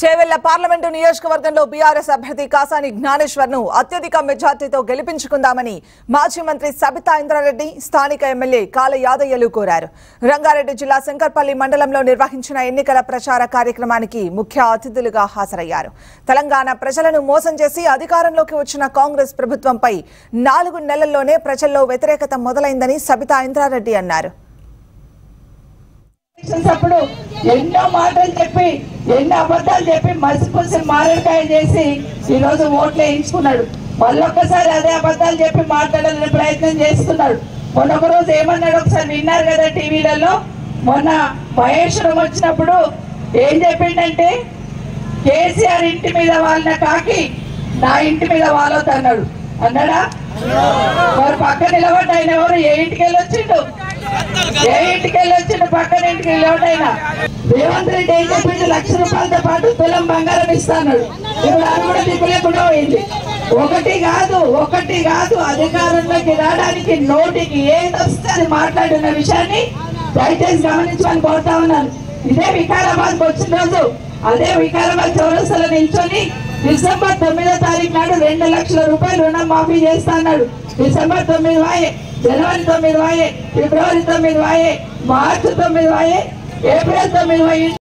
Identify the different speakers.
Speaker 1: Chevella parliament నియోజకవర్గంలో BRS అభ్యర్థి కాసాని జ్ఞానేశ్వర్ ను అత్యధిక మెజార్టీతో గెలిపించుకుందామని మాజీ మంత్రి సబితా ఇంద్రారెడ్డి స్థానిక ఎమ్మెల్యే కాల యాదయ్యలు కోరారు రంగారెడ్డి జిల్లా శంకర్పల్లి మండలంలో నిర్వహించిన ఎన్నికల ప్రచార కార్యక్రమానికి ముఖ్య అతిథులుగా హాజరయ్యారు తెలంగాణ ప్రజలను మోసం చేసి అధికారంలోకి వచ్చిన కాంగ్రెస్ ప్రభుత్వంపై నాలుగు నెలల్లోనే ప్రజల్లో వ్యతిరేకత మొదలైందని సబితా ఇంద్రారెడ్డి అన్నారు
Speaker 2: ఎలక్షన్స్ అప్పుడు ఎన్నో మాటలు చెప్పి ఎన్నో అబద్ధాలు చెప్పి మసిపూసి మారేడుకాయ చేసి ఈ రోజు ఓట్లు వేయించుకున్నాడు మళ్ళొక్కసారి అదే అబద్ధాలు చెప్పి మాట్లాడాలని ప్రయత్నం చేస్తున్నాడు మొన్న ఒక రోజు ఏమన్నాడు ఒకసారి విన్నారు కదా టీవీలలో మొన్న మహేశ్వరం వచ్చినప్పుడు ఏం చెప్పిండంటే కేసీఆర్ ఇంటి మీద వాళ్ళ కాకి నా ఇంటి మీద వాళ్ళొద్దు అన్నాడు అన్నాడా మరి పక్క నిలబడ్డ ఆయన ఎవరు ఏ ఇంటికి వెళ్ళి వచ్చిండు ఏ ఇంటికి వెళ్ళి వచ్చిండు పక్కన ఇంటికి వెళ్ళిన రేవంత్ రెడ్డి ఏం చెప్పిండు లక్ష రూపాయలతో పాటు తులం బంగారం ఇస్తాడు ఇప్పుడు అది కూడా దిక్కు లేకుండా పోయింది ఒకటి కాదు ఒకటి కాదు అధికారంలోకి రావడానికి నోటికి ఏది వస్తే అది మాట్లాడిన విషయాన్ని దయచేసి గమనించమని కోరుతా ఉన్నాను ఇదే వికారాబాద్ వచ్చిన రోజు అదే వికారాబాద్ చౌరస్తలో నిల్చొని డిసెంబర్ తొమ్మిదో తారీఖు నాడు రెండు లక్షల రూపాయలు రుణం మాఫీ చేస్తా అన్నాడు డిసెంబర్ తొమ్మిది వాయే జనవరి తొమ్మిది వాయే ఫిబ్రవరి తొమ్మిది వాయే మార్చి తొమ్మిది వాయే ఏప్రిల్ తొమ్మిది వాయే